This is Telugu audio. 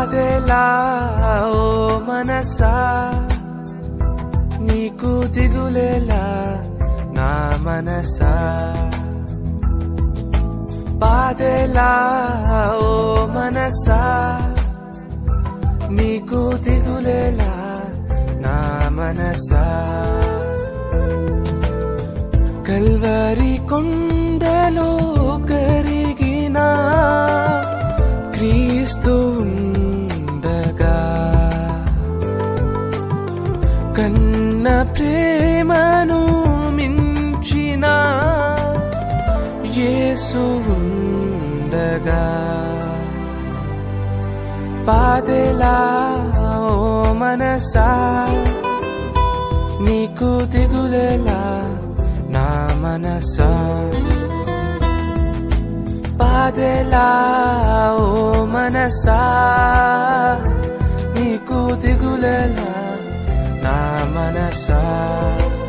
బాధెలా ఓ మనసా నీకు దిగులేలా నా మనసా బాధెలా ఓ మనసా నీకు దిగులేలా నా మనసా కల్వరి కొండలో కరిగిన క్రీస్తు ఉండగా కన్న ప్రేమను మించిన యేసు ఉండగా పాదెలా ఓ మనసా నీకు దిగులేలా నా మనసా పాదెలా ఓ మనసా నీకు దిగులేలా నా మనసా